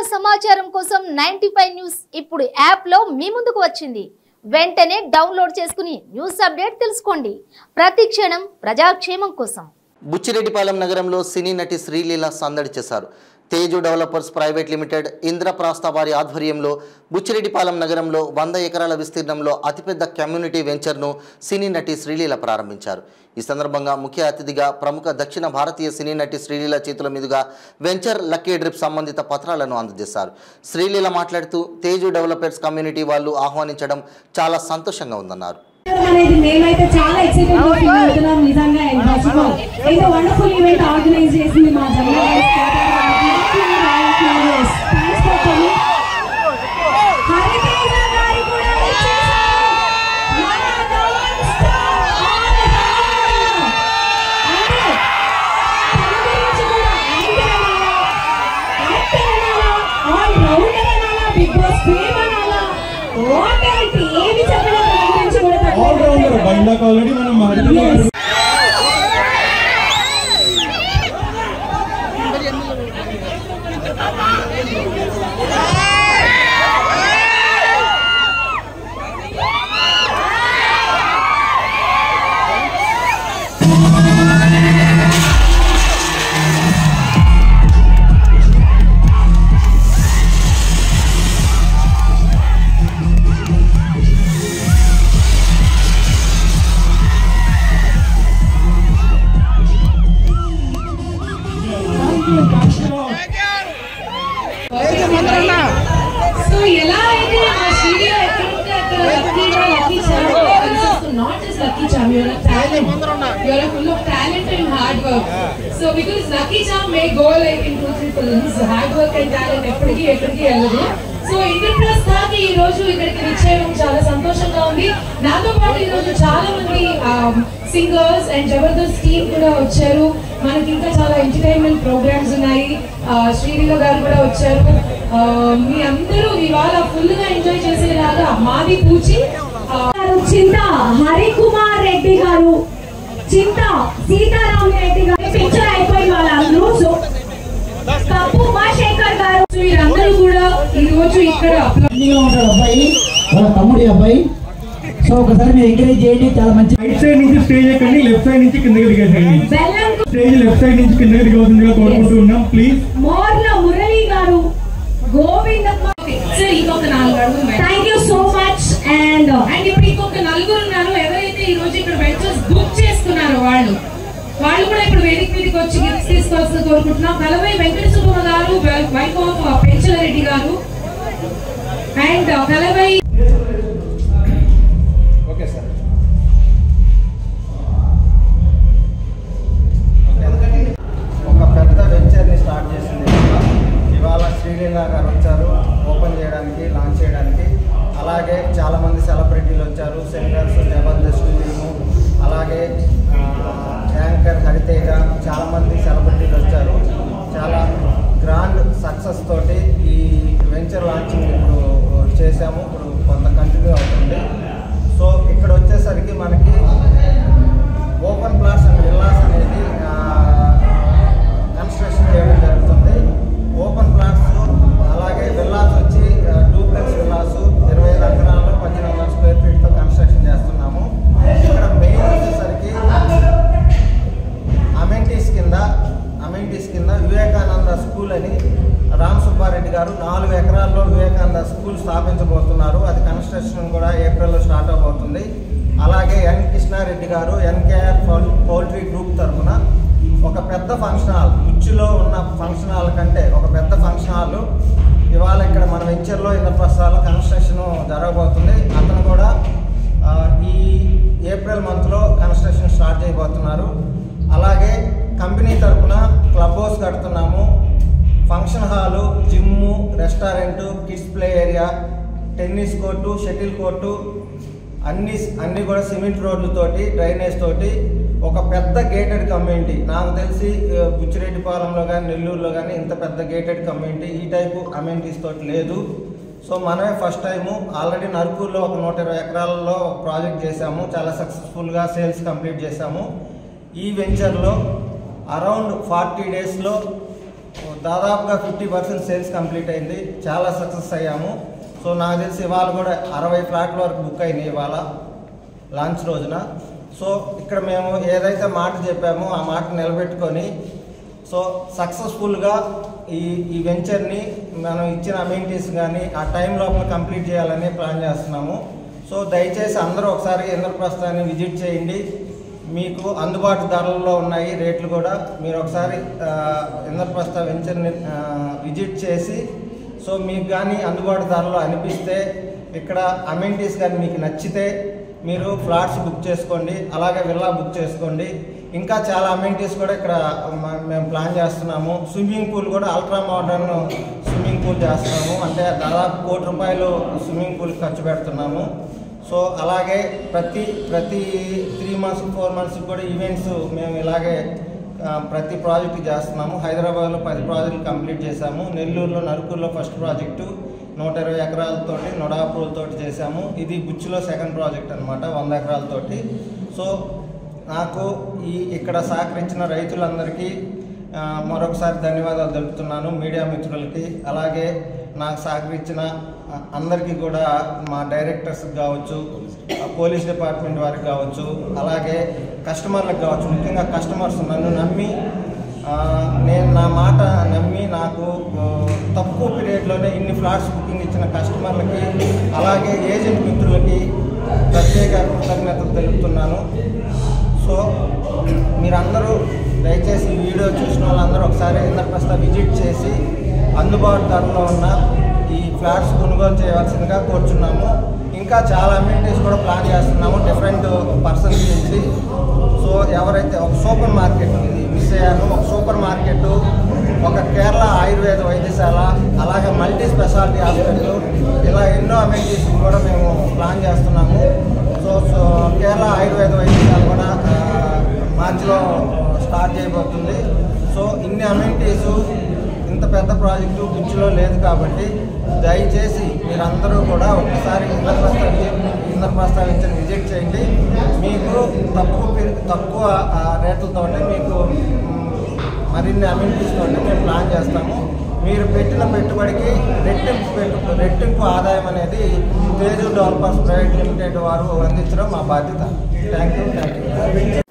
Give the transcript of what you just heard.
సమాచారం కోసం ninety news ఇప్పుడు యాప్ లో మీ ముందుకు వచ్చింది వెంటనే డౌన్లోడ్ చేసుకుని న్యూస్ అప్డేట్ తెలుసుకోండి ప్రతి క్షణం ప్రజాక్షేమం కోసం బుచ్చిరెడ్డిపాలెం నగరంలో సినీ నటి శ్రీలీల సందడి చేశారు Teju developers private limited Indraprastha వారి ఆధ్వర్యంలో బుచ్చిరెడ్డిపాలెం నగరంలో వంద ఎకరాల విస్తీర్ణంలో అతిపెద్ద కమ్యూనిటీ వెంచర్ను సినీ నటి శ్రీలీల ప్రారంభించారు ఈ సందర్భంగా ముఖ్య అతిథిగా ప్రముఖ దక్షిణ భారతీయ సినీ నటి శ్రీలీల చేతుల మీదుగా వెంచర్ లక్కీ డ్రిప్ సంబంధిత పత్రాలను అందజేశారు శ్రీలీల మాట్లాడుతూ తేజు డెవలపర్స్ కమ్యూనిటీ వాళ్ళు ఆహ్వానించడం చాలా సంతోషంగా ఉందన్నారు అనేది మేమైతే చాలా ఎక్సైటెడ్ గా ఫీల్ అవుతున్నాం నిజంగా అండ్ ఫస్ట్ ఆఫ్ ఆల్ ఇంత వండర్ఫుల్ ఈవెంట్ ఆర్గనైజ్ చేసింది మా జనరల్ హరితేజ గారు కూడా వచ్చేసారు. మన non stop all around. అంటే తన గురించి కూడా యాంకర్ అనాలా, యాక్టర్ అనాలా, all rounder అనాలా, బిగ్ బాస్ ఫేమ్ అనాలా, whatever it ఏమి చెప్పినా తన గురించి కూడా తక్కువ ఆల్ రౌండర్ బై ఇందాక ఆల్రెడీ మనం హరితేజ గారు సో ఎలా అయితే ఆ స్టూడియో ఎక్కడ ఉంటే అక్కడ లక్కీగా lucky charm not just lucky charm your talent your full of talent and hard work so because lucky charm may go like in two three films hard work and talent ఎప్పటికీ ఎక్కడికి వెళ్ళదు so ఇంద్రప్రస్థాకి ఈ రోజు ఇక్కడికి విచ్చేయడం చాలా సంతోషంగా ఉంది నాతో పాటు ఈ రోజు చాలా మంది సింగర్స్ అండ్ జబర్దస్త్ టీమ్ కూడా వచ్చారు మనకి ఇంకా చాలా ఎంటర్టైన్మెంట్ ప్రోగ్రామ్స్ ఉన్నాయి ఆ, శ్రీలీల గారు కూడా వచ్చారు ఆ, మీ అందరూ ఇవాళ ఫుల్ గా ఎంజాయ్ చేసేలాగా మాది పూచి ఆ, చింత హరికుమార్ రెడ్డి గారు చింత సీతారాం రెడ్డి గారు పిక్చర్ అయిపోయి వాళ్ళందరూ సో పప్పు ఉమాశేఖర్ గారు సో వీరందరూ కూడా ఈ రోజు ఇక్కడ ఫ్రెండ్లీగా ఉంటాడు అబ్బాయి వాళ్ళ తమ్ముడి అబ్బాయి సో ఒకసారి మీరు ఎంకరేజ్ చేయండి చాలా మంచి రైట్ సైడ్ నుంచి స్టేజ్ ఎక్కండి లెఫ్ట్ సైడ్ నుంచి కిందకి దిగేసేయండి బెల్లం స్టేజ్ లెఫ్ట్ సైడ్ నుంచి కిందకి దిగవలసిందిగా కోరుకుంటూ ఉన్నాం ప్లీజ్ మోర్ల మురళి గారు గోవిందమ్మ సార్ ఇంకొక నాలుగు అడుగులు thank you so much and and ఇప్పుడు ఇంకొక నలుగురు ఉన్నారు ఎవరైతే ఈ రోజు ఇక్కడ వెంచర్స్ బుక్ చేసుకున్నారో వాళ్ళు వాళ్ళు కూడా ఇప్పుడు వేదిక మీదకి వచ్చి గిఫ్ట్స్ తీసుకోవాల్సిన కోరుకుంటున్నాం కలవై వెంకట సుబ్బమ్మ గారు వైఫ్ ఆఫ్ పెంచలరెడ్డి గారు అండ్ కలవై ఓకే సార్ ఒక పెద్ద వెంచర్ని స్టార్ట్ చేసింది ఇవాళ. ఇవాళ శ్రీలీల గారు వచ్చారు ఓపెన్ చేయడానికి లాంచ్ చేయడానికి అలాగే చాలామంది సెలబ్రిటీలు వచ్చారు సింగర్స్ జబర్దస్త్ టీము అలాగే ఆ, యాంకర్ హరితేజ చాలామంది సెలబ్రిటీలు వచ్చారు చాలా గ్రాండ్ సక్సెస్ తోటి ఈ వెంచర్ లాంచింగ్ ఇప్పుడు చేశాము ఇప్పుడు కొంత కంటిన్యూ అవుతుంది సో ఇక్కడ వచ్చేసరికి మనకి ఓపెన్ ప్లాట్స్ అండ్ విల్లాస్ అనేది కన్స్ట్రక్షన్ చేయడం జరుగుతుంది ఓపెన్ ప్లాట్స్ అలాగే విల్లాస్ వచ్చి డూప్లెక్స్ విల్లాస్ ఇరవై ఐదు ఎకరాల్లో పద్దెనిమిది వందల స్క్వేర్ ఫీట్తో కన్స్ట్రక్షన్ చేస్తున్నాము ఇక్కడ మెయిన్ వచ్చేసరికి అమెంటీస్ కింద అమెంటీస్ కింద వివేకానంద స్కూల్ అని రామ్ సుబ్బారెడ్డి గారు నాలుగు ఎకరాల్లో వివేకానంద స్కూల్ స్థాపించబోతున్నారు అది కన్స్ట్రక్షన్ కూడా ఏప్రిల్లో స్టార్ట్ అవబోతుంది అలాగే ఎన్ కృష్ణారెడ్డి గారు ఎన్కేఆర్ పౌల్ట్రీ గ్రూప్ తరఫున ఒక పెద్ద ఫంక్షన్ హాల్ ఉచ్చులో ఉన్న ఫంక్షన్ హాల్ కంటే ఒక పెద్ద ఫంక్షన్ హాల్ ఇవాళ ఇక్కడ మన వెంచర్లో ఇంద్రప్రస్థాలో కన్స్ట్రక్షన్ జరగబోతుంది అతను కూడా ఆ, ఈ ఏప్రిల్ మంత్లో కన్స్ట్రక్షన్ స్టార్ట్ చేయబోతున్నారు అలాగే కంపెనీ తరఫున క్లబ్ హౌస్ కడుతున్నాము function hall gym restaurant kids play area tennis court shuttle court అన్ని అన్ని కూడా సిమెంట్ రోడ్లతోటి డ్రైనేజ్ తోటి ఒక పెద్ద గేటెడ్ కమ్యూనిటీ నాకు తెలిసి ఆ, బుచ్చిరెడ్డిపాలెంలో కానీ నెల్లూరులో కానీ ఇంత పెద్ద గేటెడ్ కమ్యూనిటీ ఈ టైపు అమ్యూనిటీస్ తోటి లేదు సో మనమే ఫస్ట్ టైము ఆల్రెడీ నరుకూరులో ఒక నూట ఇరవై ఎకరాలలో ఒక ప్రాజెక్ట్ చేశాము చాలా సక్సెస్ఫుల్గా సేల్స్ కంప్లీట్ చేశాము ఈ వెంచర్లో అరౌండ్ ఫార్టీ డేస్లో దాదాపుగా ఫిఫ్టీ పర్సెంట్ సేల్స్ కంప్లీట్ అయింది చాలా సక్సెస్ అయ్యాము సో నాకు తెలిసి ఇవాళ కూడా అరవై ఫ్లాట్ల వరకు బుక్ అయినాయి ఇవాళ లాంచ్ రోజున సో ఇక్కడ మేము ఏదైతే మాట చెప్పామో ఆ మాట నిలబెట్టుకొని సో సక్సెస్ఫుల్గా ఈ ఈ వెంచర్ని మనం ఇచ్చిన అమ్యూనిటీస్ కానీ ఆ టైం లోపల కంప్లీట్ చేయాలని ప్లాన్ చేస్తున్నాము సో దయచేసి అందరూ ఒకసారి ఇంద్రప్రస్థాన్ని విజిట్ చేయండి మీకు అందుబాటు ధరల్లో ఉన్నాయి రేట్లు కూడా మీరు ఒకసారి ఆ, ఇంద్రప్రస్థ వెంచర్ని ఆ, విజిట్ చేసి సో మీకు కానీ అందుబాటు ధరలో అనిపిస్తే ఇక్కడ అమ్యూనిటీస్ కానీ మీకు నచ్చితే మీరు ఫ్లాట్స్ బుక్ చేసుకోండి అలాగే విల్లా బుక్ చేసుకోండి ఇంకా చాలా అమ్యూనిటీస్ కూడా ఇక్కడ మ- మేము ప్లాన్ చేస్తున్నాము స్విమ్మింగ్ పూల్ కూడా అల్ట్రా మోడర్న్ స్విమ్మింగ్ పూల్ చేస్తున్నాము అంటే దాదాపు కోటి రూపాయలు స్విమ్మింగ్ పూల్ ఖర్చు పెడుతున్నాము సో అలాగే ప్రతి ప్రతి త్రీ మంత్స్ ఫోర్ మంత్స్ కూడా ఈవెంట్స్ మేము ఇలాగే ఆ, ప్రతి ప్రాజెక్టు చేస్తున్నాము హైదరాబాద్లో పది ప్రాజెక్టులు కంప్లీట్ చేశాము నెల్లూరులో నరుకూరులో ఫస్ట్ ప్రాజెక్టు నూట ఇరవై ఎకరాలతోటి నొడాపూలతోటి చేశాము ఇది బుచ్చిలో సెకండ్ ప్రాజెక్ట్ అనమాట వంద ఎకరాలతోటి సో నాకు ఈ ఇక్కడ సహకరించిన రైతులందరికీ ఆ, మరొకసారి ధన్యవాదాలు తెలుపుతున్నాను మీడియా మిత్రులకి అలాగే నాకు సహకరించిన ఆ, అందరికీ కూడా మా డైరెక్టర్స్కి కావచ్చు ఆ, పోలీస్ డిపార్ట్మెంట్ వారికి కావచ్చు అలాగే కస్టమర్లకు కావచ్చు ముఖ్యంగా కస్టమర్స్ నన్ను నమ్మి ఆ, నేను నా మాట నమ్మి నాకు ఆ, తక్కువ పీరియడ్లోనే ఇన్ని ఫ్లాట్స్ బుకింగ్ ఇచ్చిన కస్టమర్లకి అలాగే ఏజెంట్ మిత్రులకి ప్రత్యేక కృతజ్ఞతలు తెలుపుతున్నాను సో మీరందరూ దయచేసి ఈ వీడియో చూసిన వాళ్ళందరూ ఒకసారి ఇంద్రప్రస్థ విజిట్ చేసి అందుబాటు ధరలో ఉన్న ఈ ఫ్లాట్స్ కొనుగోలు చేయవలసిందిగా కోరుచున్నాము ఇంకా చాలా అమ్యూనిటీస్ కూడా ప్లాన్ చేస్తున్నాము డిఫరెంట్ పర్సన్స్ నుంచి సో ఎవరైతే ఒక సూపర్ మార్కెట్ ఇది మిస్ అయ్యాను ఒక సూపర్ మార్కెట్ ఒక కేరళ ఆయుర్వేద వైద్యశాల అలాగే మల్టీ స్పెషాలిటీ హాస్పిటల్ ఇలా ఎన్నో అమ్యూనిటీస్ కూడా మేము ప్లాన్ చేస్తున్నాము సో సో కేరళ ఆయుర్వేద వైద్యశాల కూడా ఆ, మార్చిలో స్టార్ట్ చేయబోతుంది సో ఇన్ని అమ్యూనిటీస్ ఇంత పెద్ద ప్రాజెక్టు గుచ్చిలో లేదు కాబట్టి దయచేసి మీరందరూ కూడా ఒకసారి ఇంద్రప్రస్థ విజిట్ ఇంద్రప్రస్థ విజిట్ చేయండి మీకు తక్కువ పీరి- తక్కువ ఆ, రేట్లతోనే మీకు మ్, మరిన్ని అమ్యూనిటీస్ తోటి మేము ప్లాన్ చేస్తాము మీరు పెట్టిన పెట్టుబడికి రెట్టింపు పెట్టు రెట్టింపు ఆదాయం అనేది తేజు డెవలపర్స్ ప్రైవేట్ లిమిటెడ్ వారు అందించడం మా బాధ్యత థ్యాంక్ యూ థ్యాంక్ యూ